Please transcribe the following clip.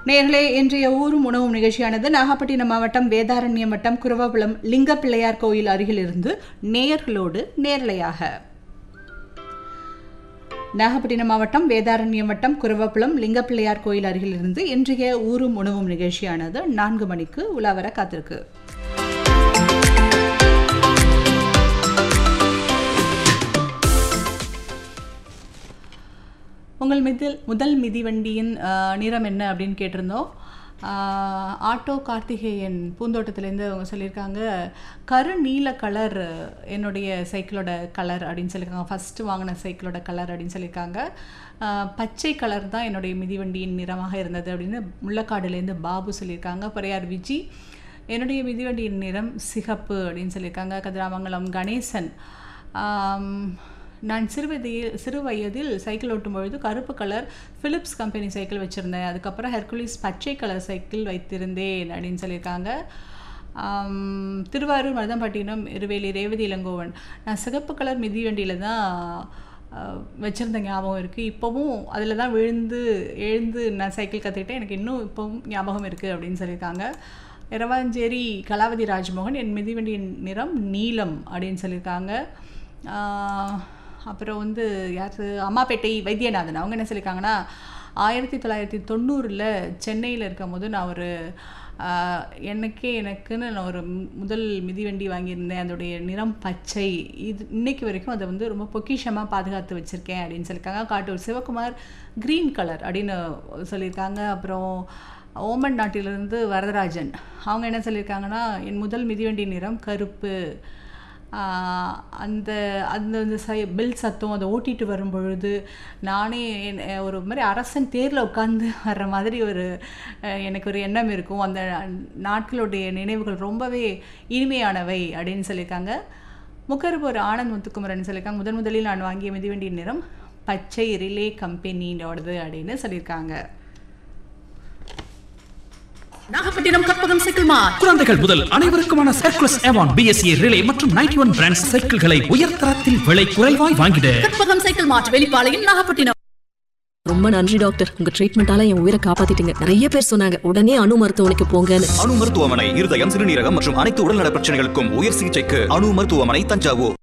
நேர்களே இன்றைய ஊரும் உணவும் நிகழ்ச்சியானது நாகப்பட்டினம் மாவட்டம் வேதாரண்யம் வட்டம் குரவகுளம் லிங்க பிள்ளையார் கோயில் அருகிலிருந்து நேயர்களோடு நேரலையாக நாகப்பட்டினம் மாவட்டம் வேதாரண்யம் வட்டம் குரவப்புலம் லிங்கப்பிள்ளையார் கோயில் அருகிலிருந்து இன்றைய ஊரும் உணவும் நிகழ்ச்சியானது நான்கு மணிக்கு உலாவர காத்திருக்கு உங்கள் மிதில் முதல் மிதிவண்டியின் ஆஹ், நிறம் என்ன அப்படின்னு கேட்டிருந்தோம் ஆஹ், ஆட்டோ கார்த்திகேயன் பூந்தோட்டத்திலேருந்து அவங்க சொல்லியிருக்காங்க கரு நீல கலர் என்னுடைய சைக்கிளோட கலர் அப்படின்னு சொல்லியிருக்காங்க ஃபஸ்ட்டு வாங்கின சைக்கிளோட கலர் அப்படின்னு சொல்லியிருக்காங்க ஆஹ், பச்சை கலர் தான் என்னுடைய மிதிவண்டியின் நிறமாக இருந்தது அப்படின்னு முள்ளக்காடுலேருந்து பாபு சொல்லியிருக்காங்க பரையார் விஜி என்னுடைய மிதிவண்டியின் நிறம் சிகப்பு அப்படின்னு சொல்லியிருக்காங்க கதிராமங்கலம் கணேசன் ஆம், நான் சிறுவயதில் சிறு வயதில் சைக்கிள் ஓட்டும் பொழுது கருப்பு கலர் ஃபிலிப்ஸ் கம்பெனி சைக்கிள் வச்சுருந்தேன் அதுக்கப்புறம் ஹெர்குலிஸ் பச்சை கலர் சைக்கிள் வைத்திருந்தேன் அப்படின்னு சொல்லியிருக்காங்க ஆம், திருவாரூர் மருதம்பட்டினம் இருவேலி ரேவதி இளங்கோவன் நான் சிகப்பு கலர் மிதிவண்டியில் தான் வச்சுருந்த ஞாபகம் இருக்குது இப்போவும் அதில் தான் விழுந்து எழுந்து நான் சைக்கிள் கற்றுக்கிட்டேன் எனக்கு இன்னும் இப்போவும் ஞாபகம் இருக்குது அப்படின்னு சொல்லியிருக்காங்க இரவாஞ்சேரி கலாவதி ராஜ்மோகன் என் மிதிவண்டியின் நிறம் நீலம் அப்படின்னு சொல்லியிருக்காங்க ஆஹ், அப்புறம் வந்து யார் அம்மாப்பேட்டை வைத்தியநாதன் அவங்க என்ன சொல்லியிருக்காங்கன்னா ஆயிரத்தி தொள்ளாயிரத்தி தொண்ணூறில் சென்னையில் இருக்கும்போது நான் ஒரு ஆஹ், எனக்கே எனக்குன்னு நான் ஒரு மு- முதல் மிதிவண்டி வாங்கியிருந்தேன் அதோடைய நிறம் பச்சை இது இன்னைக்கு வரைக்கும் அதை வந்து ரொம்ப பொக்கிஷமாக பாதுகாத்து வச்சுருக்கேன் அப்படின்னு சொல்லியிருக்காங்க காட்டூர் சிவகுமார் க்ரீன் கலர் அப்படின்னு சொல்லியிருக்காங்க அப்புறம் ஓமன் நாட்டிலிருந்து வரதராஜன் அவங்க என்ன சொல்லியிருக்காங்கன்னா என் முதல் மிதிவண்டி நிறம் கருப்பு ஆஹ் அந்த அந்த அந்த சை பில் சத்தம் அதை ஓட்டிட்டு வரும் பொழுது நானே என்- ஒரு மாதிரி அரசன் தேரில் உட்காந்து வர்ற மாதிரி ஒரு அஹ், எனக்கு ஒரு எண்ணம் இருக்கும் அந்த நாட்களுடைய நினைவுகள் ரொம்பவே இனிமையானவை அப்படின்னு சொல்லியிருக்காங்க முக்கருப்பூர் ஆனந்த் முத்துக்குமரன் சொல்லியிருக்காங்க முதன் முதலில் நான் வாங்கிய மிதிவண்டியின் நிறம் பச்சை ரிலே கம்பெனியோடது அப்படின்னு சொல்லியிருக்காங்க நாகப்பட்டினம் கற்பகம் சைக்கிள் மார்ட் குழந்தைகள் முதல் அனைவருக்குமான சர்க்குலஸ் எவான் பிஎஸ்சி ரிலே மற்றும் நைன்டி ஒன் பிராண்ட் சைக்கிள்களை உயர்தரத்தில் விலை குறைவாய் வாங்கிட கற்பகம் சைக்கிள் மார்ட் வெளிப்பாளையம் நாகப்பட்டினம் ரொம்ப நன்றி டாக்டர் உங்க ட்ரீட்மெண்டால என் உயிரை காப்பாத்திட்டீங்க நிறைய பேர் சொன்னாங்க உடனே அணு மருத்துவமனைக்கு போங்கன்னு அணு மருத்துவமனை இருதயம் சிறுநீரகம் மற்றும் அனைத்து உடல்நல பிரச்சனைகளுக்கும் உயர் சிகிச்சைக்கு அணு மருத்துவமனை தஞ்சாவூர்